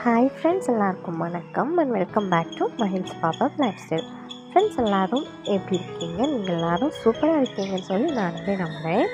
Hi friends எல்லாருக்கும் வணக்கம் and welcome back to மஹில்ஸ் பாப்பா லைஃப் ஸ்டைல் ஃப்ரெண்ட்ஸ் எல்லோரும் எப்படி இருக்கீங்க நீங்கள் எல்லோரும் சூப்பராக இருக்கீங்கன்னு சொல்லி நானுமே நம்புகிறேன்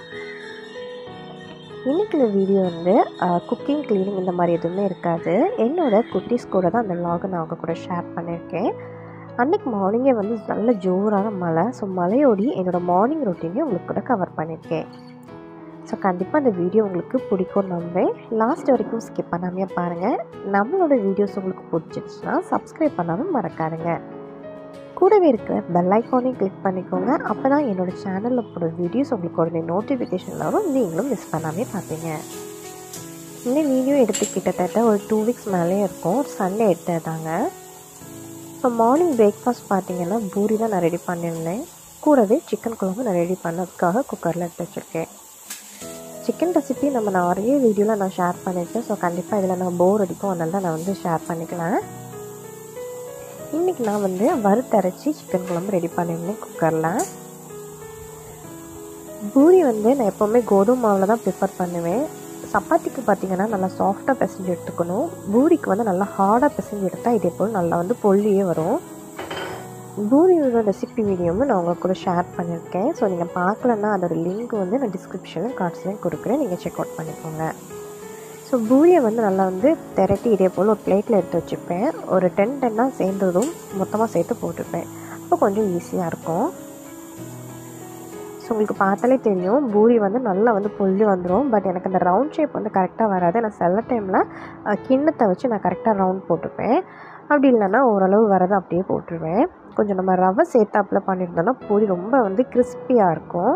இன்றைக்கி இந்த வீடியோ வந்து குக்கிங் க்ளீனிங் இந்த மாதிரி எதுவுமே இருக்காது என்னோடய குட்டீஸ் கூட தான் அந்த லாகை நான் அவங்க கூட ஷேர் பண்ணியிருக்கேன் அன்றைக்கி மார்னிங்கே வந்து நல்ல ஜோரான மழை ஸோ மழையோடி என்னோடய மார்னிங் ரொட்டீனே உங்களுக்கு கூட கவர் பண்ணியிருக்கேன் ஸோ கண்டிப்பாக இந்த வீடியோ உங்களுக்கு பிடிக்கும் நம்புறேன் லாஸ்ட் வரைக்கும் ஸ்கிப் பண்ணாமையே பாருங்கள் நம்மளோட வீடியோஸ் உங்களுக்கு பிடிச்சிருச்சுன்னா சப்ஸ்கிரைப் பண்ணாமல் மறக்காதுங்க கூடவே இருக்கிற பெல் ஐக்கானையும் கிளிக் பண்ணிக்கோங்க அப்போ தான் என்னோடய சேனலில் போடுற வீடியோஸ் உங்களுக்கு உடனே நோட்டிஃபிகேஷன் வரும் நீங்களும் மிஸ் பண்ணாமே பார்ப்பீங்க இந்த வீடியோ எடுத்து கிட்டத்தட்ட ஒரு டூ வீக்ஸ் மேலே இருக்கும் சண்டே எடுத்ததாங்க இப்போ மார்னிங் பிரேக்ஃபாஸ்ட் பார்த்தீங்கன்னா பூரி தான் நான் ரெடி பண்ணியிருந்தேன் கூடவே சிக்கன் குழம்பு நான் ரெடி பண்ணதுக்காக குக்கரில் எடுத்து வச்சுருக்கேன் சிக்கன் ரெசிபி நம்ம நிறைய வீடியோவில் நான் ஷேர் பண்ணியிருக்கேன் ஸோ கண்டிப்பாக இதில் நான் போர் அடிக்கும் அதனால தான் நான் வந்து ஷேர் பண்ணிக்கலாம் இன்றைக்கி நான் வந்து வறுத்தரைச்சி சிக்கன் குழம்பு ரெடி பண்ணியிருந்தேன் குக்கரில் பூரி வந்து நான் எப்போவுமே கோதுமை மாவில் தான் ப்ரிப்பேர் பண்ணுவேன் சப்பாத்திக்கு பார்த்திங்கன்னா நல்லா சாஃப்டாக பிசைஞ்சு எடுத்துக்கணும் பூரிக்கு வந்து நல்லா ஹார்டாக பிசைஞ்சு எடுத்தால் இதே போல் நல்லா வந்து பொல்லியே வரும் பூரியோட ரெசிபி வீடியோவும் நான் உங்கள் கூட ஷேர் பண்ணியிருக்கேன் ஸோ நீங்கள் பார்க்கலன்னா அதோட லிங்க் வந்து நான் டிஸ்கிரிப்ஷனில் கார்ட்ஸ்லையும் கொடுக்குறேன் நீங்கள் செக் அவுட் பண்ணிக்கோங்க ஸோ பூரியை வந்து நல்லா வந்து திரட்டி இதே போல் ஒரு பிளேட்டில் எடுத்து வச்சுப்பேன் ஒரு டென் டென்னாக சேர்ந்ததும் மொத்தமாக சேர்த்து போட்டுப்பேன் அப்போ கொஞ்சம் ஈஸியாக இருக்கும் ஸோ உங்களுக்கு பார்த்தாலே தெரியும் பூரி வந்து நல்லா வந்து பொல்லி வந்துடும் பட் எனக்கு அந்த ரவுண்ட் ஷேப் வந்து கரெக்டாக வராது நான் சில டைமில் கிண்ணத்தை வச்சு நான் கரெக்டாக ரவுண்ட் போட்டுப்பேன் அப்படி இல்லைன்னா ஓரளவு வரதை அப்படியே போட்டுருவேன் கொஞ்சம் நம்ம ரவை சேர்த்தாப்பில் பண்ணியிருந்தோன்னா பூரி ரொம்ப வந்து கிறிஸ்பியாக இருக்கும்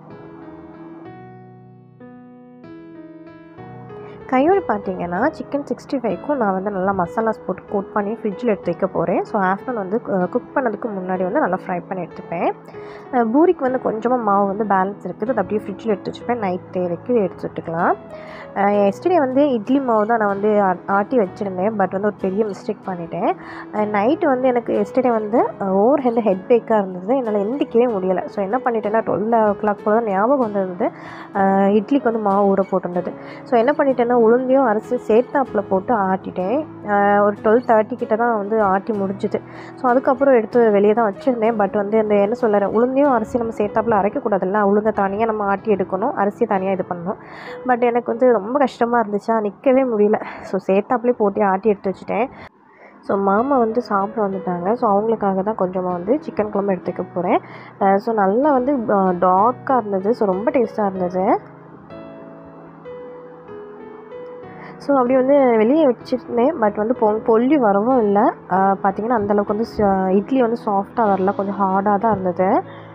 கையோடு பார்த்தீங்கன்னா சிக்கன் சிக்ஸ்டி ஃபைவ்க்கும் நான் வந்து நல்லா மசாலாஸ் போட்டு கோட் பண்ணி ஃப்ரிட்ஜில் எடுத்து வைக்க போகிறேன் ஸோ ஆஃப்டர்நூன் வந்து குக் பண்ணதுக்கு முன்னாடி வந்து நல்லா ஃப்ரை பண்ணி எடுத்துப்பேன் பூரிக்கு வந்து கொஞ்சமாக மாவு வந்து பேலன்ஸ் இருக்குது அது அப்படியே ஃப்ரிட்ஜில் எடுத்து வச்சுப்பேன் நைட் தேவைக்கு எடுத்து விட்டுக்கலாம் எஸ்டர்டே வந்து இட்லி மாவு தான் நான் வந்து ஆட்டி வச்சுருந்தேன் பட் வந்து ஒரு பெரிய மிஸ்டேக் பண்ணிட்டேன் நைட்டு வந்து எனக்கு எஸ்டர்டே வந்து ஓவர் ஹெட் ஹெட் பேக்காக இருந்தது என்னால் எந்திக்கவே முடியலை ஸோ என்ன பண்ணிட்டேன்னா டுவெல் ஓ கிளாக் போல் தான் ஞாபகம் வந்தது இட்லிக்கு வந்து மாவு ஊற போட்டிருந்தது ஸோ என்ன பண்ணிட்டேன்னா உளுந்தையும் அரிசி சேர்த்தாப்பில் போட்டு ஆட்டிட்டேன் ஒரு டுவெல் தேர்ட்டி கிட்ட தான் வந்து ஆட்டி முடிஞ்சுது ஸோ அதுக்கப்புறம் எடுத்து வெளியே தான் வச்சுருந்தேன் பட் வந்து இந்த என்ன சொல்லுறேன் உளுந்தையும் அரிசி நம்ம சேர்த்தாப்பில் அரைக்கக்கூடாதுல்ல உளுந்தை தனியாக நம்ம ஆட்டி எடுக்கணும் அரிசி தனியாக இது பண்ணணும் பட் எனக்கு வந்து ரொம்ப கஷ்டமாக இருந்துச்சா நிற்கவே முடியல ஸோ சேர்த்தாப்புலேயே போட்டு ஆட்டி எடுத்து வச்சுட்டேன் ஸோ மாமா வந்து சாப்பிட வந்துட்டாங்க ஸோ அவங்களுக்காக தான் கொஞ்சமாக வந்து சிக்கன் குழம்பு எடுத்துக்க போகிறேன் ஸோ நல்லா வந்து டார்க்காக இருந்தது ஸோ ரொம்ப டேஸ்ட்டாக இருந்தது ஸோ அப்படி வந்து வெளியே வச்சுருந்தேன் பட் வந்து பொ பொல்லி வரவும் இல்லை பார்த்திங்கன்னா அந்தளவுக்கு வந்து இட்லி வந்து சாஃப்டாக வரல கொஞ்சம் ஹார்டாக தான் இருந்தது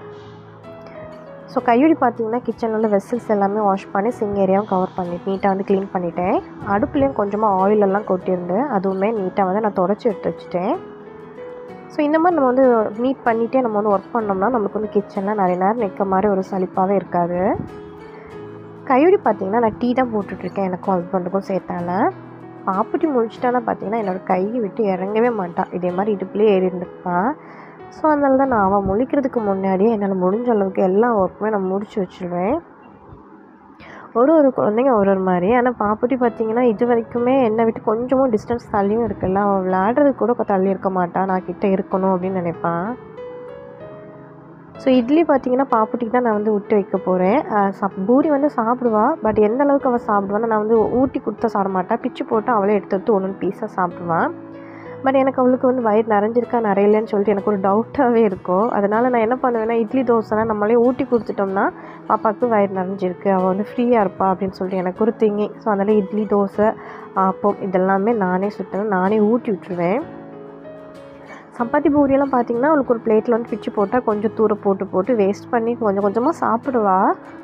ஸோ கையொடி பார்த்திங்கன்னா கிச்சனில் உள்ள வெசல்ஸ் எல்லாமே வாஷ் பண்ணி சிங் ஏரியாவும் கவர் பண்ணி நீட்டாக வந்து க்ளீன் பண்ணிட்டேன் அடுப்புலேயும் கொஞ்சமாக ஆயிலெல்லாம் கொட்டியிருந்து அதுவுமே நீட்டாக வந்து நான் தொடச்சி எடுத்து வச்சுட்டேன் ஸோ இந்த மாதிரி நம்ம வந்து நீட் பண்ணிகிட்டே நம்ம வந்து ஒர்க் பண்ணோம்னா நமக்கு வந்து கிச்சனில் நிறைய நேரம் நிற்க மாதிரி ஒரு சலிப்பாகவே இருக்காது கையொடி பார்த்திங்கன்னா நான் டீ தான் போட்டுட்ருக்கேன் எனக்கும் ஹஸ்பண்டுக்கும் சேர்த்தால பாப்புட்டி முடிச்சிட்டானா பார்த்தீங்கன்னா என்னோடய கையை விட்டு இறங்கவே மாட்டான் இதே மாதிரி இடுப்புலேயே ஏறி இருந்துப்பான் ஸோ அதனால தான் நான் அவன் முழிக்கிறதுக்கு முன்னாடியே என்னால் முடிஞ்ச அளவுக்கு எல்லா ஒர்க்குமே நான் முடிச்சு வச்சுருவேன் ஒரு ஒரு குழந்தைங்க ஒரு ஒரு மாதிரி ஆனால் பாப்புட்டி பார்த்திங்கன்னா இது வரைக்குமே என்னை விட்டு கொஞ்சமும் டிஸ்டன்ஸ் தள்ளியும் இருக்குல்ல அவன் விளையாடுறதுக்கு கூட தள்ளி இருக்க மாட்டான் நான் கிட்டே இருக்கணும் அப்படின்னு நினைப்பான் ஸோ இட்லி பார்த்திங்கன்னா பாப்புட்டிக்கு தான் நான் வந்து விட்டு வைக்க போகிறேன் சப் பூரி வந்து சாப்பிடுவா பட் எந்த அளவுக்கு அவள் சாப்பிடுவான்னு நான் வந்து ஊட்டி கொடுத்தா சாப்பிட மாட்டேன் பிச்சு போட்டு அவளே எடுத்து எடுத்து ஒன்று பீஸாக சாப்பிடுவான் பட் எனக்கு அவளுக்கு வந்து வயிறு நிறைஞ்சிருக்கா நிறையலன்னு சொல்லிட்டு எனக்கு ஒரு டவுட்டாகவே இருக்கும் அதனால் நான் என்ன பண்ணுவேன்னா இட்லி தோசைனா நம்மளே ஊட்டி கொடுத்துட்டோம்னா பாப்பாவுக்கு வயிறு நிறைஞ்சிருக்கு அவள் வந்து ஃப்ரீயாக இருப்பா அப்படின்னு சொல்லிட்டு எனக்கு ஒரு திங்கிங் ஸோ அதனால் இட்லி தோசை ஆப்பம் இதெல்லாமே நானே சுட்டேன் நானே ஊட்டி விட்டுருவேன் சப்பாத்தி பூரியெல்லாம் பார்த்திங்கன்னா அவளுக்கு ஒரு பிளேட்டில் வந்து பிச்சு போட்டால் கொஞ்சம் தூரம் போட்டு போட்டு வேஸ்ட் பண்ணி கொஞ்சம் கொஞ்சமாக சாப்பிடுவா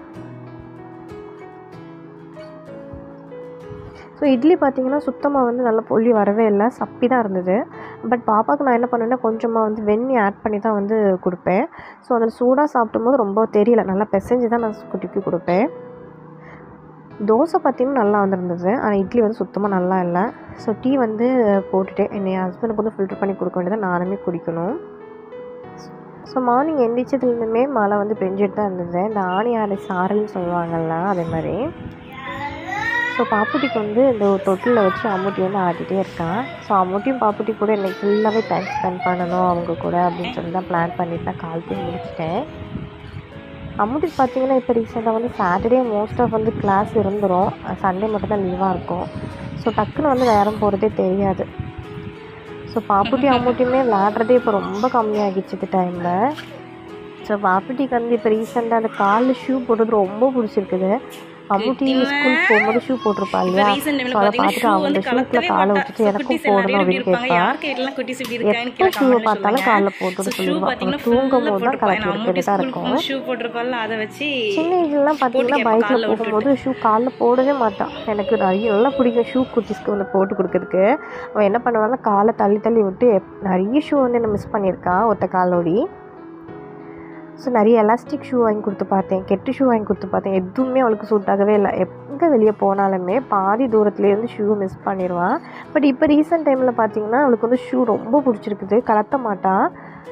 ஸோ இட்லி பார்த்திங்கன்னா சுத்தமாக வந்து நல்லா பொல்லி வரவே இல்லை சப்பி தான் இருந்தது பட் பாப்பாவுக்கு நான் என்ன பண்ணுவேன்னா கொஞ்சமாக வந்து வெண்ணி ஆட் பண்ணி தான் வந்து கொடுப்பேன் ஸோ அதில் சூடாக சாப்பிடும் போது ரொம்ப தெரியல நல்லா பிசைஞ்சு தான் நான் குட்டிக்கு கொடுப்பேன் தோசை பார்த்திங்கன்னா நல்லா வந்திருந்தது ஆனால் இட்லி வந்து சுத்தமாக நல்லா இல்லை ஸோ டீ வந்து போட்டுட்டேன் என்னை ஹஸ்பண்டுக்கு வந்து ஃபில்டர் பண்ணி கொடுக்க வேண்டியதை நானுமே குடிக்கணும் ஸோ மார்னிங் எந்திரிச்சதுலேருந்துமே மழை வந்து பெஞ்சிட்டு தான் இருந்தது இந்த ஆணி ஆடை சாரல்னு சொல்லுவாங்கள்ல அதே மாதிரி ஸோ ஸோ பாப்புட்டிக்கு வந்து இந்த ஒரு தொட்டிலில் வச்சு அம்முட்டி வந்து ஆடிட்டே இருக்கான் ஸோ அம்முட்டியும் பாப்புட்டி கூட இன்னைக்கு ஃபுல்லாகவே டைம் ஸ்பெண்ட் பண்ணணும் அவங்க கூட அப்படின்னு சொல்லி தான் பிளான் பண்ணிட்டு தான் காலத்தையும் முடிச்சிட்டேன் அம்முட்டிக்கு பார்த்தீங்கன்னா இப்போ ரீசெண்டாக வந்து சாட்டர்டே மோஸ்ட் ஆஃப் வந்து கிளாஸ் இருந்துரும் சண்டே மட்டும் தான் லீவாக இருக்கும் ஸோ டக்குன்னு வந்து நேரம் போகிறதே தெரியாது ஸோ பாப்புட்டி அம்முட்டியுமே விளாட்றதே இப்போ ரொம்ப கம்மியாகிடுச்சு இந்த டைமில் ஸோ பாப்புட்டிக்கு வந்து இப்போ ரீசெண்டாக அந்த காலில் ஷூ போடுறது ரொம்ப பிடிச்சிருக்குது அம்முட்டி ஸ்கூல் போகும்போது ஷூ போட்டிருப்பா இப்போ இல்லையா ரீசெண்ட் டைம்ல ஸோ அதை பாத்தீங்கன்னா பார்த்துட்டு ஷூ அவங்க வந்து ஷூக்கில் கலக்கவே காலை மாட்டா வச்சுட்டு ஸோ எனக்கும் குட்டிஸ் போடணும் எல்லாரும் எப்படி அப்படின்னு இருப்பாங்க கேட்பா யாருக்கு எல்லாம் குட்டிஸ் இப்படி இருக்கான்னு எப்போ கீழே ஷூவை கமெண்ட்ல பார்த்தாலும் சொல்லுங்க காலில் போட்டுட்டு ஸோ ஷூ சொல்லுவா பார்த்தீங்கன்னா தூங்கும் ஃபுல்லாக போது தான் போட்டுருப்பா கலக்கி நான் அம்முட்டி விட்டுட்டு தான் ஸ்கூலுக்கு இருக்கும் ஷூ போட்டிருப்பால அதை வச்சு சின்ன ஏஜ்லாம் பார்த்தீங்கன்னா கேட்பா பைக்கில் கால்ல விட்டுட்டு. போகும்போது ஷூ காலில் போடவே மாட்டான் எனக்கு நிறைய நல்லா பிடிக்கும் ஷூ குட்டிஸ்க்கு வந்து போட்டு கொடுக்கறதுக்கு அவன் என்ன பண்ணுவான்னா காலை தள்ளி தள்ளி விட்டு எப்- நிறைய ஷூ வந்து என்ன மிஸ் பண்ணியிருக்கான் ஒத்த காலோடி ஸோ நிறைய எலாஸ்டிக் ஷூ வாங்கி கொடுத்து பார்த்தேன் கெட்டு ஷூ வாங்கி கொடுத்து பார்த்தேன் எதுவுமே அவளுக்கு சூட் ஆகவே இல்லை எங்கே வெளியே போனாலுமே பாதி தூரத்துலேருந்து ஷூ மிஸ் பண்ணிடுவான் பட் இப்போ ரீசெண்ட் டைமில் பார்த்தீங்கன்னா அவளுக்கு வந்து ஷூ ரொம்ப பிடிச்சிருக்குது கலத்த மாட்டான்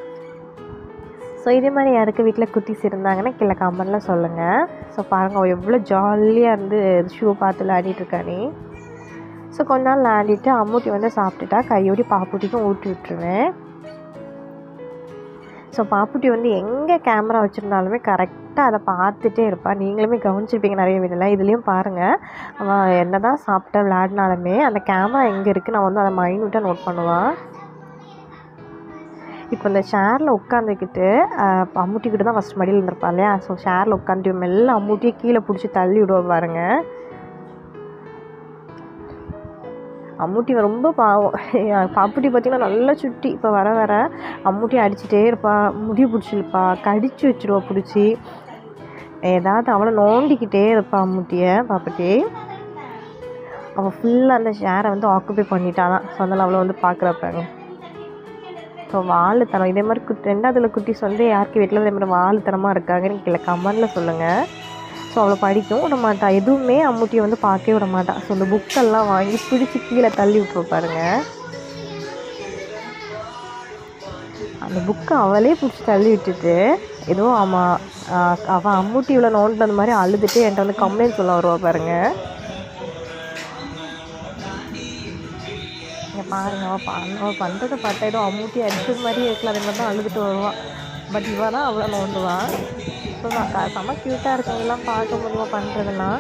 ஸோ இதே மாதிரி யாருக்கு வீட்டில் குட்டிஸ் இருந்தாங்கன்னா கீழே கமெண்ட்டில் சொல்லுங்கள் ஸோ பாருங்கள் அவள் எவ்வளோ ஜாலியாக இருந்து ஷூ பார்த்து விளையாடிட்டு இருக்கானே ஸோ கொஞ்ச நாள் விளையாடிட்டு அம்மூட்டி வந்து சாப்பிட்டுட்டா கையோடி பாப்புட்டிக்கும் ஊட்டி விட்டுருவேன் ஸோ பாப்புட்டி வந்து எங்கே கேமரா வச்சுருந்தாலுமே கரெக்டாக அதை பார்த்துட்டே இருப்பாள் நீங்களுமே கவனிச்சிருப்பீங்க நிறைய வீடியோவில் இதுலேயும் பாருங்கள் அவள் என்ன தான் சாப்பிட்ட விளையாடினாலுமே அந்த கேமரா எங்கே இருக்குது நான் வந்து அதை மைன்யூட்டாக நோட் பண்ணுவாள் இப்போ இந்த ஷேரில் உட்காந்துக்கிட்டு அம்முட்டிக்கிட்ட தான் ஃபஸ்ட் மடியில் இருந்திருப்பா இல்லையா ஸோ ஷேரில் உட்காந்து மெல்ல அம்முட்டியை கீழே பிடிச்சி தள்ளி விடுவா பாருங்க அம்முட்டி ரொம்ப பாவம் பாப்புட்டி பார்த்தீங்கன்னா நல்லா சுட்டி இப்போ வர வர அம்முட்டி அடிச்சுட்டே இருப்பா முடி பிடிச்சிருப்பா கடிச்சு வச்சிருவா பிடிச்சி ஏதாவது அவளை நோண்டிக்கிட்டே இருப்பா அம்முட்டியை பாப்புட்டி அவள் ஃபுல்லாக அந்த ஷேரை வந்து ஆக்குபை பண்ணிட்டாலாம் ஸோ அதனால் அவளை வந்து பார்க்குறப்பாங்க ஸோ வாழுத்தனம் இதே மாதிரி குட் ரெண்டாவதுல குட்டிஸ் வந்து யாருக்கு வீட்டில் இதே மாதிரி வாழுத்தனமாக இருக்காங்கன்னு கீழே கமெண்டில் சொல்லுங்கள் ஸோ அவளை படிக்கவும் விட மாட்டா எதுவுமே அம்முட்டியை வந்து பார்க்கவே விட மாட்டா ஸோ இந்த புக்கெல்லாம் வாங்கி பிடிச்சி கீழே தள்ளி விட்டுரு பாருங்க அந்த புக்கை அவளே பிடிச்சி தள்ளி விட்டுட்டு ஏதோ ஆமாம் அவள் அம்முட்டி இவ்வளோ நோண்டினது மாதிரி அழுதுட்டு என்கிட்ட வந்து கம்ப்ளைண்ட் சொல்ல வருவா பாருங்க இங்கே பாருங்க அவள் பண்ண அவள் பண்ணுறதை பார்த்தா ஏதோ அம்மூட்டி அடிச்சது மாதிரியே இருக்கலாம் அதே மாதிரி தான் அழுதுட்டு வருவான் பட் இவ தான் அவ்வளோ நோண்டுவான் ஸோ நான் க- செம்ம க்யூட்டாக இருக்கவங்கலாம் பார்க்க முடியுமா பண்ணுறதுலாம்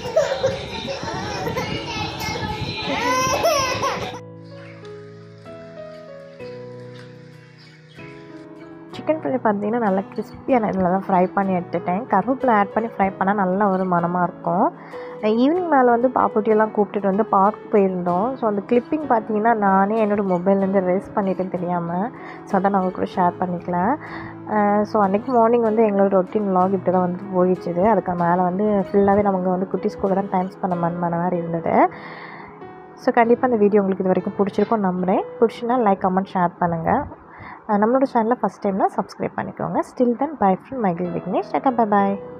சிக்கன் ஃப்ரை பார்த்தீங்கன்னா நல்லா கிறிஸ்பியாக நல்லா தான் ஃப்ரை பண்ணி எடுத்துட்டேன் கருவேப்பிலை ஆட் பண்ணி ஃப்ரை பண்ணால் நல்ல ஒரு மனமாக இருக்கும் ஈவினிங் மேலே வந்து பாப்புட்டியெல்லாம் கூப்பிட்டுட்டு வந்து பார்க் போயிருந்தோம் ஸோ அந்த கிளிப்பிங் பார்த்தீங்கன்னா நானே என்னோடய மொபைல்லேருந்து ரேஸ் பண்ணிட்டேன் தெரியாமல் ஸோ அதான் நான் உங்க கூட ஷேர் பண்ணிக்கலாம் ஸோ அன்றைக்கி மார்னிங் வந்து எங்களோட ரொட்டீன் vlog இப்படி தான் வந்து போயிடுச்சுது அதுக்கு மேலே வந்து ஃபுல்லாகவே நமக்கு வந்து குட்டிஸ் கூட தான் டைம் ஸ்பெண்ட் பண்ண பண்ண மாதிரி இருந்தது ஸோ கண்டிப்பாக இந்த வீடியோ உங்களுக்கு இது வரைக்கும் பிடிச்சிருக்கும் நம்புகிறேன் பிடிச்சினா லைக் கமெண்ட் ஷேர் பண்ணுங்கள் நம்மளோட சேனலை ஃபஸ்ட் டைம்னா சப்ஸ்கிரைப் பண்ணிக்கோங்க still then bye from Michael Vignesh tata bye bye